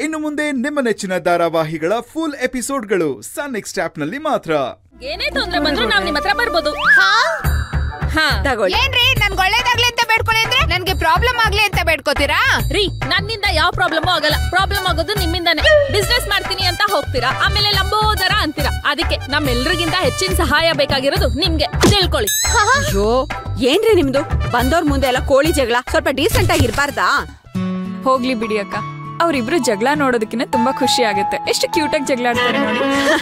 ಇನ್ನು ಮುಂದೆ ನಿಮ್ಮ ನೆಚ್ಚಿನ ಧಾರಾವಾಹಿಗಳ ಫುಲ್ ಎಪಿಸೋಡ್ಗಳು ಸನ್ ನೆಕ್ಸ್ಟ್ ಆಪ್ನಲ್ಲಿ ಮಾತ್ರ ಏನೇ ತೊಂದ್ರೆ ಬಂದ್ರು ನಾವ್ ನಿಮ್ ಹತ್ರ ಬರ್ಬೋದು ಹಾ ತಗೊಳ್ಳಿ ಏನ್ರಿ ನನ್ಗೆ ಒಳ್ಳೇದಾಗ್ಲಿ ಅಂತ ಬೇಡ್ಕೊಳ್ಳಿ ಅಂದ್ರೆ ನನ್ಗೆ ಪ್ರಾಬ್ಲಮ್ ಆಗ್ಲಿ ಅಂತ ಬೇಡ್ಕೋತೀರಾ ರೀ ನನ್ನಿಂದ ಯಾವ ಪ್ರಾಬ್ಲಮ್ ಆಗಲ್ಲ ಪ್ರಾಬ್ಲಮ್ ಆಗೋದು ನಿಮ್ಮಿಂದಾನೆ ಬಿಸ್ನೆಸ್ ಮಾಡ್ತೀನಿ ಅಂತ ಹೋಗ್ತೀರಾ ಆಮೇಲೆ ಲಂಬೋದರ ಅಂತೀರಾ ಅದಕ್ಕೆ ನಮ್ಮೆಲ್ರಿಗಿಂತ ಹೆಚ್ಚಿನ ಸಹಾಯ ಬೇಕಾಗಿರೋದು ನಿಮ್ಗೆ ತಿಳ್ಕೊಳ್ಳಿ ಅಯ್ಯೋ ಏನ್ರಿ ನಿಮ್ದು ಬಂದವ್ರ ಮುಂದೆ ಎಲ್ಲ ಕೋಳಿ ಜಗಳ ಸ್ವಲ್ಪ ಡೀಸೆಂಟ್ ಆಗಿ ಇರ್ಬಾರ್ದಾ ಹೋಗ್ಲಿ ಬಿಡಿ ಅಕ್ಕ ಅವ್ರಿಬ್ರು ಜಗಳ ನೋಡೋದಕ್ಕಿಂತ ತುಂಬಾ ಖುಷಿ ಆಗುತ್ತೆ ಎಷ್ಟು ಕ್ಯೂಟ್ ಆಗಿ ಜಗಳ ಆಡ್ತಾರೆ ನೋಡಿ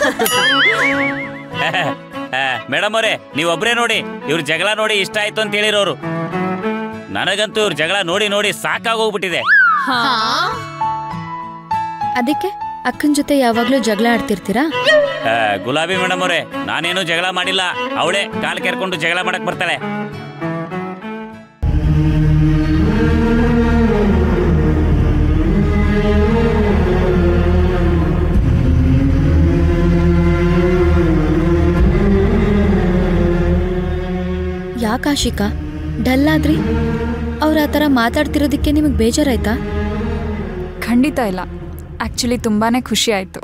ಮೇಡಮ್ ಅವರೇ ನೀವೊಬ್ರೇ ನೋಡಿ ಇವ್ರ ಜಗಳ ನೋಡಿ ಇಷ್ಟ ಆಯ್ತು ಅಂತ ಹೇಳಿರೋರು ನನಗಂತೂ ಇವ್ರ ಜಗಳ ನೋಡಿ ನೋಡಿ ಸಾಕಾಗೋಗ್ಬಿಟ್ಟಿದೆ ಅದಕ್ಕೆ ಅಕ್ಕನ ಜೊತೆ ಯಾವಾಗ್ಲೂ ಜಗಳ ಆಡ್ತಿರ್ತೀರಾ ಆ, ಗುಲಾಬಿ ಮೇಡಮ್ ಅವರೇ ನಾನೇನು ಜಗಳ ಮಾಡಿಲ್ಲ ಅವಳೇ ಕಾಲ್ ಕೆರ್ಕೊಂಡು ಜಗಳ ಮಾಡಕ್ ಬರ್ತಾಳೆ ಯಾಕಾಶಿಕಾ ಡಲ್ ಆದ್ರಿ ಅವ್ರ ಆ ಥರ ಮಾತಾಡ್ತಿರೋದಕ್ಕೆ ನಿಮಗೆ ಬೇಜಾರಾಯ್ತಾ ಖಂಡಿತ ಇಲ್ಲ ಆಕ್ಚುಲಿ ತುಂಬಾನೇ ಖುಷಿ ಆಯ್ತು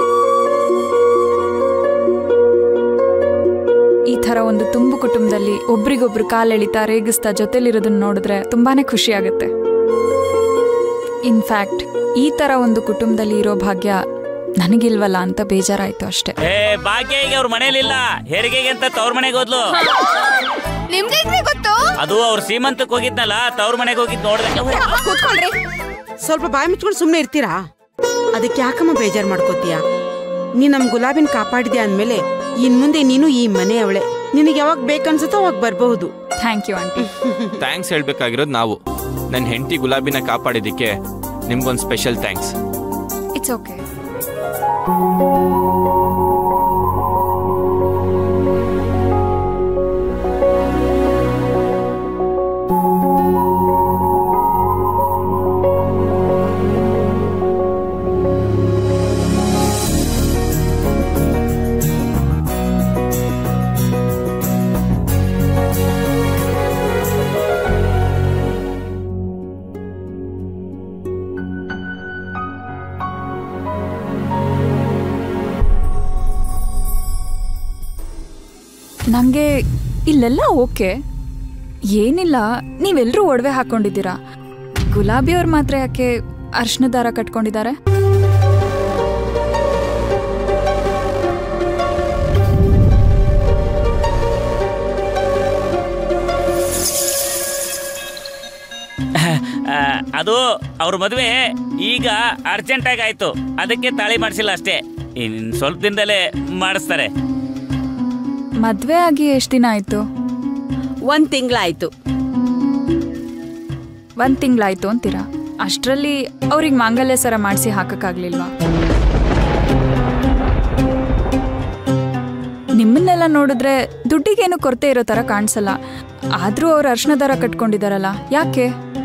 ಈ ತರ ಒಂದು ತುಂಬು ಕುಟುಂಬದಲ್ಲಿ ಒಬ್ರಿಗೊಬ್ರು ಕಾಲೆಳಿತಾ ರೇಗಿಸ್ತಾ ಜೊತೆಲಿರೋದನ್ನ ನೋಡಿದ್ರೆ ತುಂಬಾನೇ ಖುಷಿ ಆಗುತ್ತೆ ಇನ್ಫ್ಯಾಕ್ಟ್ ಈ ತರ ಒಂದು ಕುಟುಂಬದಲ್ಲಿ ಇರೋ ಭಾಗ್ಯ ನನಗಿಲ್ವಲ್ಲ ಅಂತ ಬೇಜಾರಾಯ್ತು ಅಷ್ಟೇ ಏ ಭಾಗ್ಯ ಈಗ ಅವ್ರ ಮನೇಲಿಲ್ಲ ಹೆರಿಗೆಗೆ ಅಂತ ತವ್ರ ಮನೆಗೆ ಹೋದ್ಲು ನಿಮ್ಗೆ ಹೆಂಗ್ರಿ ಗೊತ್ತು ಅದು ಅವ್ರ ಸೀಮಂತಕ್ಕೆ ಹೋಗಿದ್ನಲ್ಲ ತವ್ರ ಮನೆಗೆ ಹೋಗಿದ್ ನೋಡ್ದೆ ಕೂತ್ಕೊಳ್ರಿ ಸ್ವಲ್ಪ ಬಾಯಿ ಮುಚ್ಕೊಂಡು ಸುಮ್ಮನೆ ಇರ್ತೀರಾ ಅದಕ್ಕೆ ಯಾಕಮ್ಮ ಬೇಜಾರ್ ಮಾಡ್ಕೋತೀಯ ನೀ ನಮ್ ಗುಲಾಬಿನ ಕಾಪಾಡಿದ್ಯಾ ಅಂದ್ಮೇಲೆ ಇನ್ ಮುಂದೆ ನೀನು ಈ ಮನೆ ಅವಳೆ ನಿನಗೆ ಯಾವಾಗ ಬೇಕನ್ಸುತ್ತೋ ಅವಾಗ ಬರಬಹುದು ಥ್ಯಾಂಕ್ ಯು ಆಂಟಿ ಥ್ಯಾಂಕ್ಸ್ ಹೇಳ್ಬೇಕಾಗಿರೋದು ನಾವು ನನ್ನ ಹೆಂಡತಿ ಗುಲಾಬಿನ ಕಾಪಾಡಿದ್ದಕ್ಕೆ ನಿಮ್ಗೊಂದು ಸ್ಪೆಷಲ್ ಥ್ಯಾಂಕ್ಸ್ ಇಟ್ಸ್ ಓಕೆ ನನಗೆ ಇಲ್ಲೆಲ್ಲ ಓಕೆ ಏನಿಲ್ಲ ನೀವೆಲ್ಲರೂ ಒಡವೆ ಹಾಕೊಂಡಿದ್ದೀರಾ ಗುಲಾಬಿ ಅವ್ರು ಮಾತ್ರ ಯಾಕೆ ಅರ್ಶಿನ ದಾರ ಕಟ್ಕೊಂಡಿದ್ದಾರೆ ಆ, ಅದು ಅವ್ರ ಮದುವೆ ಈಗ ಅರ್ಜೆಂಟ್ ಆಗಿ ಆಯ್ತು ಅದಕ್ಕೆ ತಾಳಿ ಮಾಡಿಸಿಲ್ಲ ಅಷ್ಟೇ ಇನ್ ಸ್ವಲ್ಪ ದಿನದಲ್ಲೇ ಮಾಡಿಸ್ತಾರೆ ಮದ್ವೆ ಆಗಿ ಎಷ್ಟು ದಿನ ಆಯ್ತು ಒಂದ್ ತಿಂಗ್ಳಾಯ್ತು ಒಂದ್ ತಿಂಗ್ಳಾಯ್ತು ಅಂತೀರಾ ಅಷ್ಟರಲ್ಲಿ ಅವ್ರಿಗೆ ಮಾಂಗಲ್ಯ ಸರ ಮಾಡಿಸಿ ಹಾಕಕ್ಕಾಗ್ಲಿಲ್ವಾ ನಿಮ್ಮನ್ನೆಲ್ಲ ನೋಡಿದ್ರೆ ದುಡ್ಡಿಗೇನು ಕೊರತೆ ಇರೋ ತರ ಕಾಣಿಸಲ್ಲ ಆದ್ರೂ ಅವ್ರು ಅರ್ಶನ ದಾರ ಕಟ್ಕೊಂಡಿದಾರಲ್ಲ ಯಾಕೆ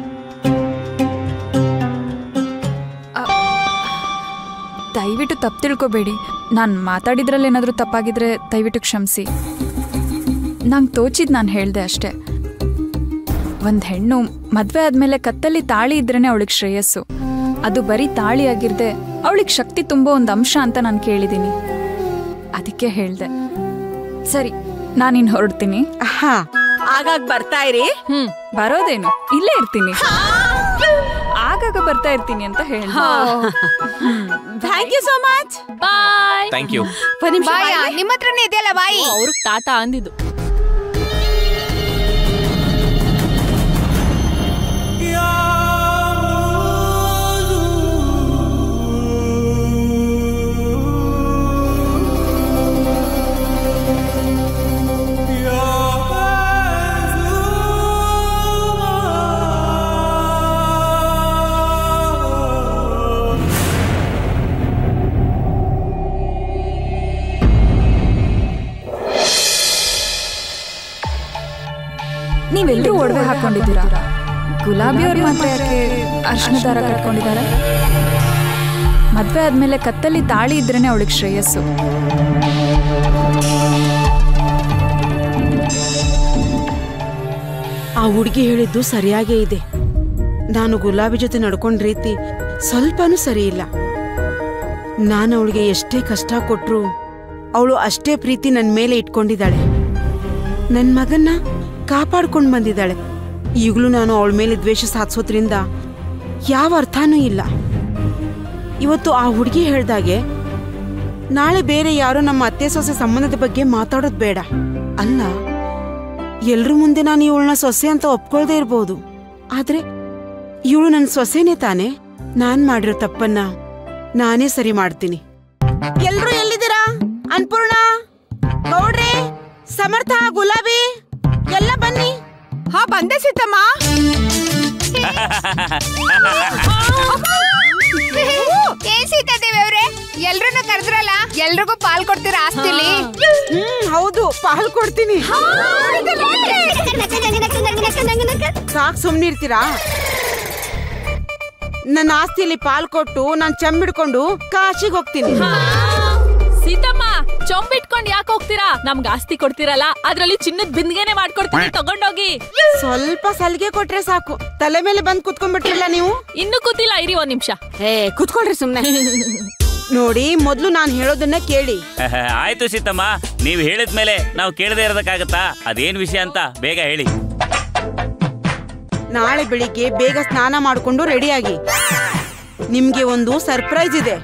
ಅ, ದಯವಿಟ್ಟು ತಪ್ಪು ತಿಳ್ಕೊಬೇಡಿ ನಾನು ಮಾತಾಡಿದ್ರಲ್ಲಿ ಏನಾದರೂ ತಪ್ಪಾಗಿದ್ರೆ ದಯವಿಟ್ಟು ಕ್ಷಮಿಸಿ ನಂಗೆ ತೋಚಿದ್ ನಾನು ಹೇಳ್ದೆ ಅಷ್ಟೇ ಒಂದು ಹೆಣ್ಣು ಮದುವೆ ಆದಮೇಲೆ ಕತ್ತಲ್ಲಿ ತಾಳಿ ಇದ್ರೇನೆ ಅವಳಿಗೆ ಶ್ರೇಯಸ್ಸು ಅದು ಬರೀ ತಾಳಿ ಆಗಿರ್ದೆ ಅವಳಿಗೆ ಶಕ್ತಿ ತುಂಬೋ ಒಂದು ಅಂಶ ಅಂತ ನಾನು ಕೇಳಿದ್ದೀನಿ ಅದಕ್ಕೆ ಹೇಳ್ದೆ ಸರಿ ನಾನಿನ್ ಹೊರಡ್ತೀನಿ ಹಾ ಆಗಾಗ ಬರ್ತಾ ಇರಿ ಹ್ಮ್ ಬರೋದೇನು ಇಲ್ಲೇ ಇರ್ತೀನಿ ಆಗಾಗ ಬರ್ತಾ ಇರ್ತೀನಿ ಅಂತ ಹೇಳಿ thank you so much bye thank you ಒಂದ್ ನಿಮಿಷ ಬಾಯ ನಿಮ್ಮ ಹತ್ರನೇ ಇದೆಯಲ್ಲ ಬಾಯಿ ಅವ್ರಿಗೆ ಟಾಟಾ ಅಂದಿದ್ದು ನೀವೆಲ್ಲರೂ ಒಡವೆ ಹಾಕೊಂಡಿದ್ದೀರಾ ಗುಲಾಬಿ ಅವ್ರು ಮಾತ್ರ ಯಾಕೆ ಅರ್ಶಿನ ದಾರ ಕಟ್ಕೊಂಡಿದ್ದಾರೆ ಮದ್ವೆ ಆದ್ಮೇಲೆ ಕತ್ತಲ್ಲಿ ತಾಳಿ ಇದ್ರೇನೆ ಅವಳಿಗೆ ಶ್ರೇಯಸ್ಸು ಆ ಹುಡುಗಿ ಹೇಳಿದ್ದು ಸರಿಯಾಗೇ ಇದೆ ನಾನು ಗುಲಾಬಿ ಜೊತೆ ನಡ್ಕೊಂಡ್ ರೀತಿ ಸ್ವಲ್ಪನೂ ಸರಿ ಇಲ್ಲ ನಾನು ಅವಳಿಗೆ ಎಷ್ಟೇ ಕಷ್ಟ ಕೊಟ್ರು ಅವಳು ಅಷ್ಟೇ ಪ್ರೀತಿ ನನ್ನ ಮೇಲೆ ಇಟ್ಕೊಂಡಿದ್ದಾಳೆ ನನ್ನ ಮಗನ್ನ ಕಾಪಾಡ್ಕೊಂಡು ಬಂದಿದ್ದಾಳೆ ಈಗಲೂ ನಾನು ಅವಳ ಮೇಲೆ ದ್ವೇಷ ಸಾಧಿಸೋದ್ರಿಂದ ಯಾವ ಅರ್ಥನೂ ಇಲ್ಲ ಇವತ್ತು ಆ ಹುಡುಗಿ ಹೇಳ್ದಾಗೆ ನಾಳೆ ಬೇರೆ ಯಾರೋ ನಮ್ಮ ಅತ್ತೆ ಸೊಸೆ ಸಂಬಂಧದ ಬಗ್ಗೆ ಮಾತಾಡೋದು ಬೇಡ ಅಲ್ಲ ಎಲ್ರ ಮುಂದೆ ನಾನು ಇವಳನ್ನ ಸೊಸೆ ಅಂತ ಒಪ್ಕೊಳ್ದೇ ಇರ್ಬೋದು ಆದ್ರೆ ಇವಳು ನನ್ನ ಸೊಸೆನೇ ತಾನೆ ನಾನ್ ಮಾಡಿರೋ ತಪ್ಪನ್ನ ನಾನೇ ಸರಿ ಮಾಡ್ತೀನಿ ಎಲ್ರು ಎಲ್ಲಿದ್ದೀರಾ ಅನ್ಪೂರ್ಣ ಗೌಡ್ರೆ ಸಮರ್ಥ ಗುಲಾಬಿ ಎಲ್ಲ ಬನ್ನಿ ಹಾ ಬಂದೆ ಸೀತಮ್ಮ ಏನ್ ಸೀತಾದೇವಿ ಅವ್ರೆ ಎಲ್ರನ್ನ ಕರೆದ್ರಲ್ಲ ಎಲ್ರಿಗೂ ಪಾಲ್ ಕೊಡ್ತೀರಾ ಆಸ್ತಿಲಿ ಹ್ಮ್ ಹೌದು ಪಾಲ್ ಕೊಡ್ತೀನಿ ಸಾಕ್ ಸುಮ್ನಿರ್ತೀರಾ ನನ್ನ ಆಸ್ತಿಯಲ್ಲಿ ಪಾಲ್ ಕೊಟ್ಟು ನಾನ್ ಚಂಬಿಡ್ಕೊಂಡು ಕಾಶಿಗೆ ಹೋಗ್ತೀನಿ ಸೀತಮ್ಮ ಚೊಂಬಿಟ್ಕೊಂಡ್ ಯಾಕೆ ಹೋಗ್ತೀರಾ ನಮ್ಗೆ ಆಸ್ತಿ ಕೊಡ್ತೀರಲ್ಲ ಅದ್ರಲ್ಲಿ ಚಿನ್ನದ ಬಿಂದಿಗೆನೆ ಮಾಡ್ಕೊಡ್ತೀನಿ ತಗೊಂಡೋಗಿ ಸ್ವಲ್ಪ ಸಲಿಗೆ ಕೊಟ್ರೆ ಸಾಕು ತಲೆ ಮೇಲೆ ಬಂದ್ ಕುತ್ಕೊಂಡ್ಬಿಟ್ರಲ್ಲ ನೀವು ಇನ್ನು ಕೂತಿಲ್ಲ ಇರಿ ಒಂದ್ ನಿಮಿಷ ಏ ಕುತ್ಕೊಳ್ರಿ ಸುಮ್ನೆ ನೋಡಿ ಮೊದ್ಲು ನಾನ್ ಹೇಳೋದನ್ನ ಕೇಳಿ ಆಯ್ತು ಸೀತಮ್ಮ ನೀವು ಹೇಳಿದ್ಮೇಲೆ ನಾವು ಕೇಳದೆ ಇರೋದಕ್ಕಾಗತ್ತಾ ಅದೇನ್ ವಿಷಯ ಅಂತ ಬೇಗ ಹೇಳಿ ನಾಳೆ ಬೆಳಿಗ್ಗೆ ಬೇಗ ಸ್ನಾನ ಮಾಡ್ಕೊಂಡು ರೆಡಿಯಾಗಿ ನಿಮ್ಗೆ ಒಂದು ಸರ್ಪ್ರೈಸ್ ಇದೆ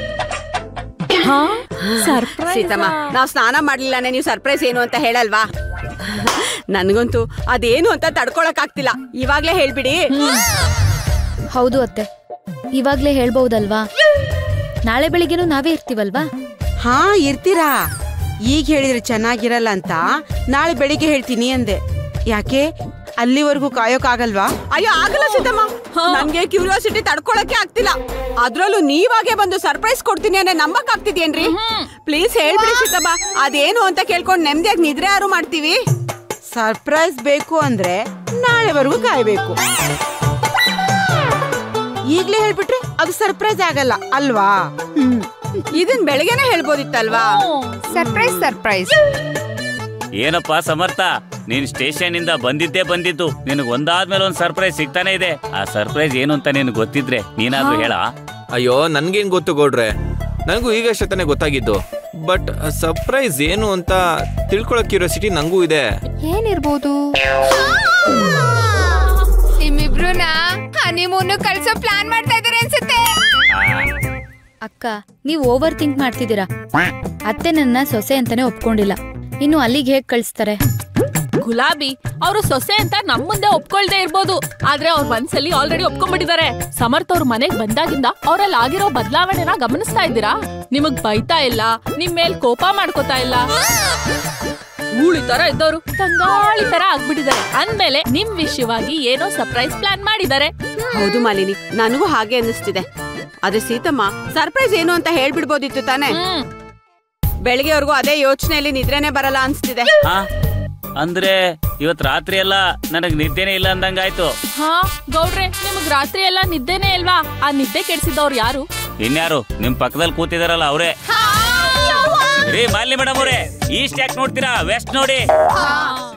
ಸೀತಮ್ಮ ನಾವ್ ಸ್ನಾನ ಮಾಡ್ಲಿಲ್ಲಾನೆ ನೀವು ಸರ್ಪ್ರೈಸ್ ಏನು ಅಂತ ಹೇಳಲ್ವಾ ನನ್ಗಂತೂ ಅದೇನು ಅಂತ ತಡ್ಕೊಳಕ್ ಆಗ್ತಿಲ್ಲ ಇವಾಗ್ಲೇ ಹೇಳ್ಬಿಡಿ ಹೌದು ಅತ್ತೆ ಇವಾಗ್ಲೇ ಹೇಳ್ಬಹುದಲ್ವಾ ನಾಳೆ ಬೆಳಿಗ್ಗೆನೂ ನಾವೇ ಇರ್ತೀವಲ್ವಾ ಹಾ ಇರ್ತೀರಾ ಈಗ ಹೇಳಿದ್ರೆ ಚೆನ್ನಾಗಿರಲ್ಲ ಅಂತ ನಾಳೆ ಬೆಳಿಗ್ಗೆ ಹೇಳ್ತೀನಿ ಅಂದೆ ಯಾಕೆ ಅಲ್ಲಿವರೆಗೂ ಕಾಯೋಕ್ಕಾಗಲ್ವಾ ಅಯ್ಯೋ ಆಗಲ್ಲ ಸೀತಮ್ಮ ನನ್ಗೆ ಕ್ಯೂರಿಯಾಸಿಟಿ ತಡ್ಕೊಳಕ್ಕೆ ಆಗ್ತಿಲ್ಲ ಅದ್ರಲ್ಲೂ ನೀವಾಗೆ ಬಂದು ಸರ್ಪ್ರೈಸ್ ಕೊಡ್ತೀನಿ ಅನ್ನೋ ನಂಬಕ್ ಆಗ್ತಿದ್ಯೇನ್ರಿ ಪ್ಲೀಸ್ ಹೇಳ್ಬಿಡಿ ಸೀತಮ್ಮ ಅದೇನು ಅಂತ ಕೇಳ್ಕೊಂಡು ನೆಮ್ಮದಿಯಾಗಿ ನಿದ್ರೆ ಯಾರು ಮಾಡ್ತೀವಿ ಸರ್ಪ್ರೈಸ್ ಬೇಕು ಅಂದ್ರೆ ನಾಳೆವರೆಗೂ ಕಾಯ್ಬೇಕು ಈಗ್ಲೇ ಹೇಳ್ಬಿಟ್ರೆ ಅದು ಸರ್ಪ್ರೈಸ್ ಆಗಲ್ಲ ಅಲ್ವಾ ಹ್ಮ್. ಇದನ್ ಬೆಳಗ್ಗೆನೆ ಹೇಳ್ಬೋದಿತ್ತಲ್ವಾ ಸರ್ಪ್ರೈಸ್ ಸರ್ಪ್ರೈಸ್ ಏನಪ್ಪ ಸಮರ್ಥ ನೀನ್ ಸ್ಟೇಷನ್ ಇಂದ ಬಂದಿದ್ದೇ ಬಂದಿದ್ದು ನಿನಗ್ ಒಂದಾದ್ಮೇಲೆ ಒಂದ್ ಸರ್ಪ್ರೈಸ್ ಸಿಗ್ತಾನೆ ಇದೆ ಆ ಸರ್ಪ್ರೈಸ್ ಏನು ಅಂತ ನಿನಗೆ ಗೊತ್ತಿದ್ರೆ ನೀನಾದ್ರೂ ಹೇಳ ಅಯ್ಯೋ ನನ್ಗೇನ್ ಗೊತ್ತು ಗೌಡ್ರೆ ನನಗೂ ಈಗಷ್ಟೇ ತಾನೇ ಗೊತ್ತಾಗಿದ್ದು ಬಟ್ ಸರ್ಪ್ರೈಸ್ ಏನು ಅಂತ ತಿಳ್ಕೊಳಕ್ ಕ್ಯೂರಿಯಾಸಿಟಿ ನಂಗೂ ಇದೆ ಏನಿರ್ಬೋದು ನಿಮ್ಮಿಬ್ರುನ ಹನಿಮೂನ್ ಕಳ್ಸೋ ಪ್ಲಾನ್ ಮಾಡ್ತಾ ಇದಾರೆ ಅನ್ಸುತ್ತೆ ಅಕ್ಕ ನೀವು ಓವರ್ ಥಿಂಕ್ ಮಾಡ್ತಿದ್ದೀರಾ ಅತ್ತೆ ನನ್ನ ಸೊಸೆ ಅಂತಾನೆ ಒಪ್ಕೊಂಡಿಲ್ಲ ಇನ್ನು ಅಲ್ಲಿಗೆ ಹೇಗ್ ಕಳಿಸ್ತಾರೆ ಗುಲಾಬಿ ಅವರು ಸೊಸೆ ಅಂತ ನಮ್ ಮುಂದೆ ಒಪ್ಕೊಳ್ದೆ ಇರ್ಬೋದು ಆದ್ರೆ ಅವ್ರ ಮನ್ಸಲ್ಲಿ ಆಲ್ರೆಡಿ ಒಪ್ಕೊಂಡ್ಬಿಟ್ಟಿದ್ದಾರೆ ಸಮರ್ಥ ಅವ್ರ ಮನೆಗ್ ಬಂದಾಗಿಂದ ಅವ್ರಲ್ಲಿ ಆಗಿರೋ ಬದಲಾವಣೆನ ಗಮನಿಸ್ತಾ ಇದ್ದೀರಾ ನಿಮಗ್ ಬೈತಾ ಇಲ್ಲ ನಿಮ್ ಮೇಲ್ ಕೋಪ ಮಾಡ್ಕೋತಾ ಇಲ್ಲ ಊಳಿ ತರ ಇದ್ದವರು ತಂಗಾಳಿ ತರ ಆಗ್ಬಿಟ್ಟಿದ್ದಾರೆ ಅಂದ್ಮೇಲೆ ನಿಮ್ ವಿಷಯವಾಗಿ ಏನೋ ಸರ್ಪ್ರೈಸ್ ಪ್ಲಾನ್ ಮಾಡಿದ್ದಾರೆ ಹೌದು ಮಾಲಿನಿ ನನಗೂ ಹಾಗೆ ಅನ್ನಿಸ್ತಿದೆ ಆದ್ರೆ ಸೀತಮ್ಮ ಸರ್ಪ್ರೈಸ್ ಏನು ಅಂತ ಹೇಳ್ಬಿಡ್ಬೋದಿತ್ತು ತಾನೇ ಹ್ಮ್ ಬೆಳಿಗ್ಗೆವರೆಗೂ ಅದೇ ಯೋಚನೆಯಲ್ಲಿ ನಿದ್ರೆನೆ ಬರಲ್ಲ ಅನ್ಸ್ತಿದೆ ಹಾ ಅಂದ್ರೆ ಇವತ್ ರಾತ್ರಿ ಎಲ್ಲ ನನಗ್ ನಿದ್ದೆನೇ ಇಲ್ಲ ಅಂದಂಗಾಯ್ತು ಹಾ ಗೌಡ್ರೆ ನಿಮಗ್ ರಾತ್ರಿ ಎಲ್ಲ ನಿದ್ದೆನೇ ಇಲ್ವಾ ಆ ನಿದ್ದೆ ಕೆಡ್ಸಿದವ್ರು ಯಾರು ಇನ್ಯಾರು ನಿಮ್ ಪಕ್ಕದಲ್ಲಿ ಕೂತಿದಾರಲ್ಲ ಅವರೇ ರೀ ಮಾಲಿನಿ ಮೇಡಮ್ ಅವರೇ ಈಸ್ಟ್ ಯಾಕೆ ನೋಡ್ತೀರಾ ವೆಸ್ಟ್ ನೋಡಿ ಹಾ